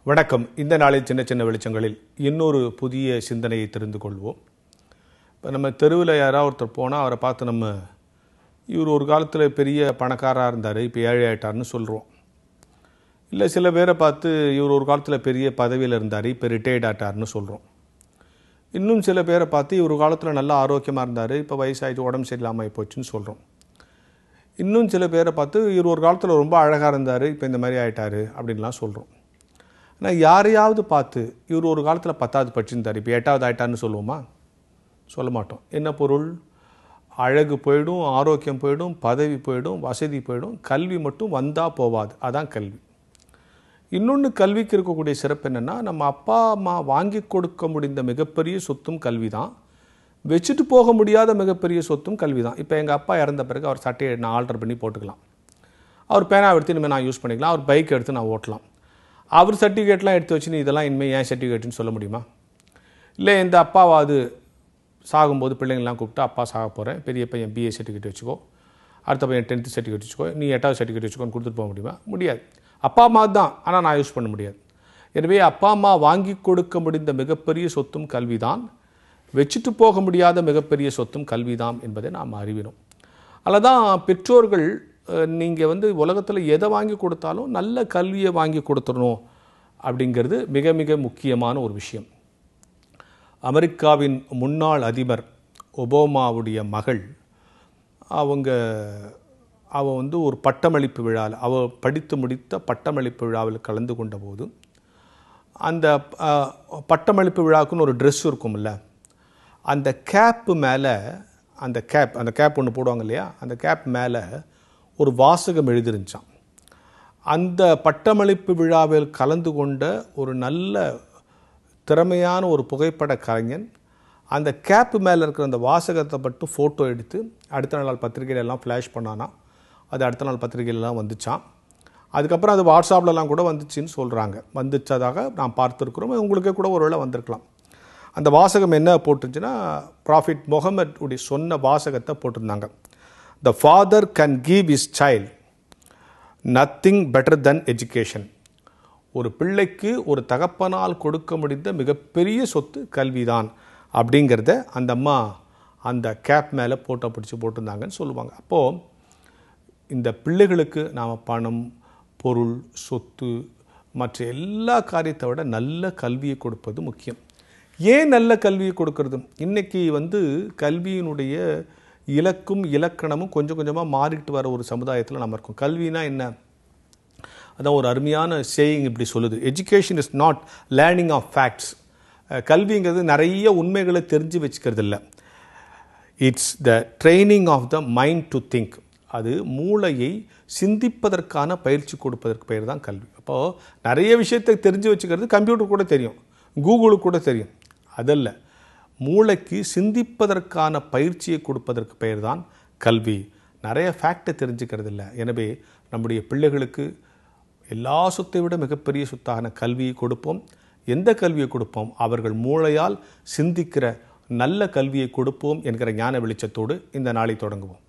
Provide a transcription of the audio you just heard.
வணக்கம் இந்த நாளில் சின்ன சின்ன வெளிச்சங்களில் இன்னொரு புதிய சிந்தனையை தெரிந்து கொள்வோம் இப்போ நம்ம தெருவில் யாராவது ஒருத்தர் போனால் அவரை பார்த்து நம்ம இவர் ஒரு காலத்தில் பெரிய பணக்காரராக இருந்தார் இப்போ ஏழை ஆயிட்டார்னு சொல்கிறோம் இல்லை சில பேரை பார்த்து இவர் ஒரு காலத்தில் பெரிய பதவியில் இருந்தார் இப்போ ரிட்டையர்ட் ஆட்டார்னு சொல்கிறோம் இன்னும் சில பேரை பார்த்து இவர் ஒரு காலத்தில் நல்லா ஆரோக்கியமாக இருந்தார் இப்போ வயசாகிட்டு உடம்பு சரியில்லாமல் போச்சுன்னு சொல்கிறோம் இன்னும் சில பேரை பார்த்து இவர் ஒரு காலத்தில் ரொம்ப அழகாக இருந்தார் இப்போ இந்த மாதிரி ஆயிட்டாரு அப்படின்லாம் சொல்கிறோம் ஆனால் யாரையாவது பார்த்து இவர் ஒரு காலத்தில் பத்தாவது படிச்சிருந்தார் இப்போ எட்டாவது ஆயிட்டார்னு சொல்லுவோமா சொல்ல மாட்டோம் என்ன பொருள் அழகு போயிடும் ஆரோக்கியம் போயிடும் பதவி போயிடும் வசதி போயிடும் கல்வி மட்டும் வந்தால் போவாது அதான் கல்வி இன்னொன்று கல்விக்கு இருக்கக்கூடிய சிறப்பு என்னென்னா நம்ம அப்பா அம்மா வாங்கி கொடுக்க முடிந்த மிகப்பெரிய சொத்தும் கல்வி தான் வச்சுட்டு போக முடியாத மிகப்பெரிய சொத்தும் கல்வி தான் இப்போ எங்கள் அப்பா இறந்த பிறகு அவர் சட்டையை நான் ஆல்டர் பண்ணி போட்டுக்கலாம் அவர் பேனா எடுத்து இனிமேல் நான் யூஸ் பண்ணிக்கலாம் அவர் பைக் எடுத்து நான் ஓட்டலாம் அவர் சர்டிஃபிகேட்லாம் எடுத்து வச்சு நீ இதெல்லாம் இனிமேல் ஏன் சர்டிஃபிகேட்னு சொல்ல முடியுமா இல்லை இந்த அப்பாவாது சாகும்போது பிள்ளைங்கள்லாம் கூப்பிட்டு அப்பா சாக போகிறேன் பெரிய பையன் பிஏ சர்டிஃபிகேட் வச்சுக்கோ அடுத்த பையன் டென்த்து சர்டிஃபிகேட் வச்சுக்கோ நீ எட்டாவது சர்டிஃபிகேட் வச்சுக்கோன்னு கொடுத்துட்டு போக முடியுமா முடியாது அப்பா அம்மா தான் ஆனால் நான் யூஸ் பண்ண முடியாது எனவே அப்பா அம்மா வாங்கி கொடுக்க முடிந்த மிகப்பெரிய சொத்தும் கல்விதான் வச்சுட்டு போக முடியாத மிகப்பெரிய சொத்தும் கல்விதான் என்பதை நாம் அறிவினோம் அதில் தான் பெற்றோர்கள் நீங்கள் வந்து உலகத்தில் எதை வாங்கி கொடுத்தாலும் நல்ல கல்வியை வாங்கி கொடுத்துடணும் அப்படிங்கிறது மிக மிக முக்கியமான ஒரு விஷயம் அமெரிக்காவின் முன்னாள் அதிபர் ஒபாமாவுடைய மகள் அவங்க அவ வந்து ஒரு பட்டமளிப்பு விழாவில் அவ படித்து முடித்த பட்டமளிப்பு விழாவில் கலந்து கொண்ட போது அந்த அஹ், பட்டமளிப்பு விழாவுக்குன்னு ஒரு ட்ரெஸ் இருக்கும்ல அந்த கேப்பு மேலே அந்த கேப் அந்த கேப் ஒன்று போடுவாங்க இல்லையா அந்த கேப் மேலே ஒரு வாசகம் எழுதிருந்துச்சான் அந்த பட்டமளிப்பு விழாவில் கலந்து கொண்ட ஒரு நல்ல திறமையான ஒரு புகைப்பட கலைஞன் அந்த கேப்பு மேலே இருக்கிற அந்த வாசகத்தை மட்டும் ஃபோட்டோ எடுத்து அடுத்த நாள் பத்திரிகையில எல்லாம் ஃப்ளாஷ் பண்ணானா அது அடுத்த நாள் பத்திரிகையிலலாம் வந்துச்சான் அதுக்கப்புறம் அது வாட்ஸ்அப்லலாம் கூட வந்துச்சுன்னு சொல்கிறாங்க வந்துச்சதாக நான் பார்த்துருக்குறோம் உங்களுக்கே கூட ஒருவேளை வந்திருக்கலாம் அந்த வாசகம் என்ன போட்டுருச்சுன்னா ப்ராஃபிட் முகமது உடைய சொன்ன வாசகத்தை போட்டிருந்தாங்க the father can give is child nothing better then education ஒரு பிள்ளைக்கு ஒரு தகப்பனால் கொடுக்க முடிந்த மிகப்பெரிய சொத்து கல்விதான் அப்படிங்கிறத அந்த அம்மா அந்த கேப் மேலே போட்டோ பிடிச்சி போட்டிருந்தாங்கன்னு சொல்லுவாங்க அப்போது இந்த பிள்ளைகளுக்கு நாம் பணம் பொருள் சொத்து மற்ற எல்லா காரியத்தை விட நல்ல கல்வியை கொடுப்பது முக்கியம் ஏன் நல்ல கல்வியை கொடுக்கறது இன்னைக்கு வந்து கல்வியினுடைய இலக்கும் இலக்கணமும் கொஞ்சம் கொஞ்சமாக மாறிட்டு வர ஒரு சமுதாயத்தில் நம்ம இருக்கோம் கல்வினா என்ன அதான் ஒரு அருமையான சேயிங் இப்படி சொல்லுது education is not learning of facts கல்விங்கிறது நிறைய உண்மைகளை தெரிஞ்சு வச்சுக்கிறது இல்லை it's the training of the mind to think அது மூளையை சிந்திப்பதற்கான பயிற்சி கொடுப்பதற்கு பெயர் தான் கல்வி அப்போது நிறைய விஷயத்தை தெரிஞ்சு வச்சுக்கிறது கம்ப்யூட்டர் கூட தெரியும் கூகுளுக்கு கூட தெரியும் அதல்ல மூளைக்கு சிந்திப்பதற்கான பயிற்சியை கொடுப்பதற்கு பெயர் தான் கல்வி நிறைய ஃபேக்டை தெரிஞ்சுக்கிறது இல்லை எனவே நம்முடைய பிள்ளைகளுக்கு எல்லா சொத்தை விட மிகப்பெரிய சொத்தான கல்வியை கொடுப்போம் எந்த கல்வியை கொடுப்போம் அவர்கள் மூளையால் சிந்திக்கிற நல்ல கல்வியை கொடுப்போம் என்கிற ஞான வெளிச்சத்தோடு இந்த நாளை தொடங்குவோம்